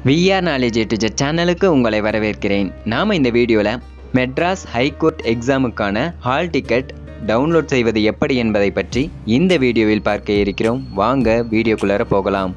VR knowledge to Z சேனலுக்கு உங்களை வரவேற்கிறேன் நாம் இந்த வீடியோவில் மெட்ராஸ் ஹைகோர்ட் எக்ஸாமுக்கான ஹால் டிக்கெட் டவுன்லோட் செய்வது எப்படி என்பதை பற்றி இந்த வீடியோவில் பார்க்க இருக்கிறோம் வாங்க வீடியோக்குள்ளார போகலாம்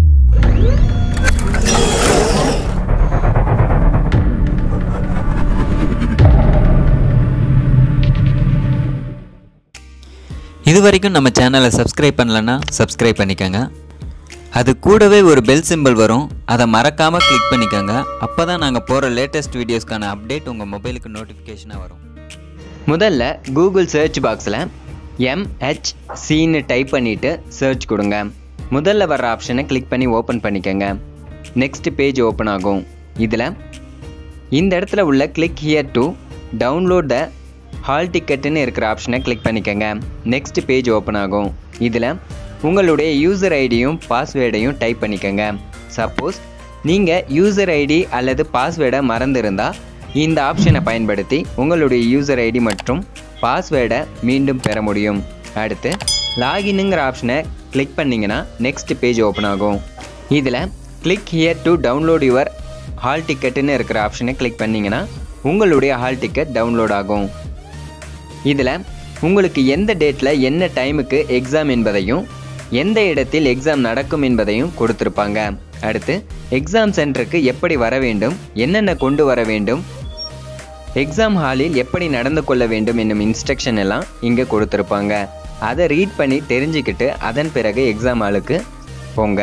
இது வரைக்கும் நம்ம சேனலை சப்ஸ்கிரைப் பண்ணலன்னா சப்ஸ்கிரைப் பண்ணிக்கோங்க அது கூடவே ஒரு பெல் சிம்பிள் வரும் அதை மறக்காமல் கிளிக் பண்ணிக்கோங்க அப்போ தான் நாங்கள் போகிற லேட்டஸ்ட் வீடியோஸ்க்கான அப்டேட் உங்கள் மொபைலுக்கு நோட்டிஃபிகேஷனாக வரும் முதல்ல கூகுள் சர்ச் பாக்ஸில் எம்ஹெச்சின்னு டைப் பண்ணிவிட்டு சர்ச் கொடுங்க முதல்ல வர்ற ஆப்ஷனை கிளிக் பண்ணி ஓப்பன் பண்ணிக்கோங்க நெக்ஸ்ட் பேஜ் ஓப்பன் ஆகும் இதில் இந்த இடத்துல உள்ள click here to download the hall டிக்கெட்டுன்னு இருக்கிற ஆப்ஷனை கிளிக் பண்ணிக்கோங்க நெக்ஸ்ட் பேஜ் ஓப்பன் ஆகும் இதில் உங்களுடைய யூசர் ஐடியும் பாஸ்வேர்டையும் டைப் பண்ணிக்கோங்க சப்போஸ் நீங்கள் யூசர் ஐடி அல்லது பாஸ்வேர்டை மறந்திருந்தால் இந்த ஆப்ஷனை பயன்படுத்தி உங்களுடைய யூசர் ஐடி மற்றும் பாஸ்வேர்டை மீண்டும் பெற முடியும் அடுத்து லாகின்ங்கிற ஆப்ஷனை கிளிக் பண்ணிங்கன்னா நெக்ஸ்ட் பேஜ் ஓப்பன் ஆகும் இதில் click here to download your hall டிக்கெட்டுன்னு இருக்கிற ஆப்ஷனை கிளிக் பண்ணிங்கன்னா உங்களுடைய ஹால் டிக்கெட் டவுன்லோட் ஆகும் இதில் உங்களுக்கு எந்த டேட்டில் என்ன டைமுக்கு எக்ஸாம் என்பதையும் எந்த இடத்தில் எக்ஸாம் நடக்கும் என்பதையும் கொடுத்துருப்பாங்க அடுத்து எக்ஸாம் சென்டருக்கு எப்படி வர வேண்டும் என்னென்ன கொண்டு வர வேண்டும் எக்ஸாம் ஹாலில் எப்படி நடந்து கொள்ள வேண்டும் என்னும் இன்ஸ்ட்ரக்ஷன் எல்லாம் இங்கே கொடுத்துருப்பாங்க அதை ரீட் பண்ணி தெரிஞ்சுக்கிட்டு அதன் பிறகு எக்ஸாம் ஹாலுக்கு போங்க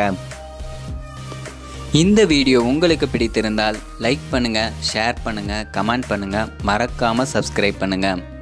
இந்த வீடியோ உங்களுக்கு பிடித்திருந்தால் லைக் பண்ணுங்கள் ஷேர் பண்ணுங்கள் கமெண்ட் பண்ணுங்கள் மறக்காமல் சப்ஸ்கிரைப் பண்ணுங்கள்